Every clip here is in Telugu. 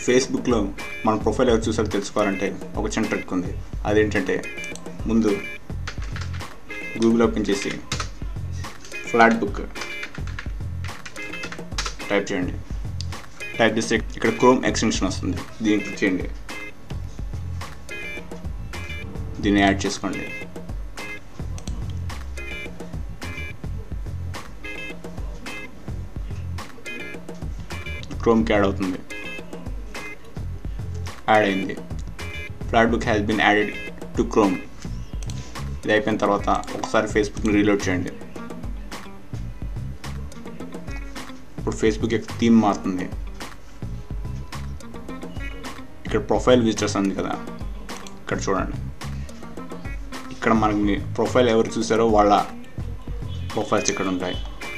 ఫేస్బుక్లో మన ప్రొఫైల్ ఎవరు చూసారో తెలుసుకోవాలంటే ఒక చిన్న ట్రిక్ ఉంది అదేంటంటే ముందు గూగుల్ ఓపెన్ చేసి ఫ్లాట్ బుక్ టైప్ చేయండి టైప్ చేస్తే ఇక్కడ క్రోమ్ ఎక్స్టెన్షన్ వస్తుంది దీన్ని క్లిక్ చేయండి దీన్ని యాడ్ చేసుకోండి క్రోమ్కి యాడ్ అవుతుంది యాడ్ అయింది flat book has been added to Chrome ఇది అయిపోయిన తర్వాత ఒకసారి ఫేస్బుక్ని రీలోడ్ చేయండి ఇప్పుడు ఫేస్బుక్ యొక్క థీమ్ మారుతుంది ఇక్కడ ప్రొఫైల్ విజిటర్స్ ఉంది కదా ఇక్కడ చూడండి ఇక్కడ మనకి ప్రొఫైల్ ఎవరు చూసారో వాళ్ళ ప్రొఫైల్స్ ఇక్కడ ఉంటాయి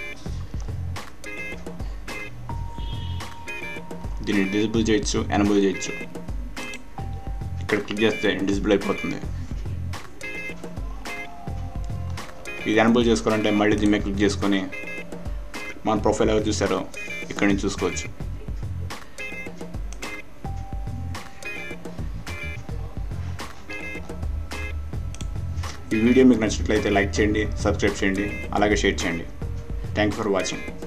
దీన్ని డిజిబుల్ చేయొచ్చు ఎనబుల్ చేయొచ్చు ఇక్కడ క్లిక్ చేస్తే డిజిబుల్ అయిపోతుంది ఇది ఎనబుల్ చేసుకోవాలంటే మళ్ళీ దీని మీద క్లిక్ చేసుకొని మన ప్రొఫైల్ ఎవరు చూసారో ఇక్కడ నుంచి చూసుకోవచ్చు ఈ వీడియో మీకు నచ్చినట్లయితే లైక్ చేయండి సబ్స్క్రైబ్ చేయండి అలాగే షేర్ చేయండి థ్యాంక్ యూ ఫర్ వాచింగ్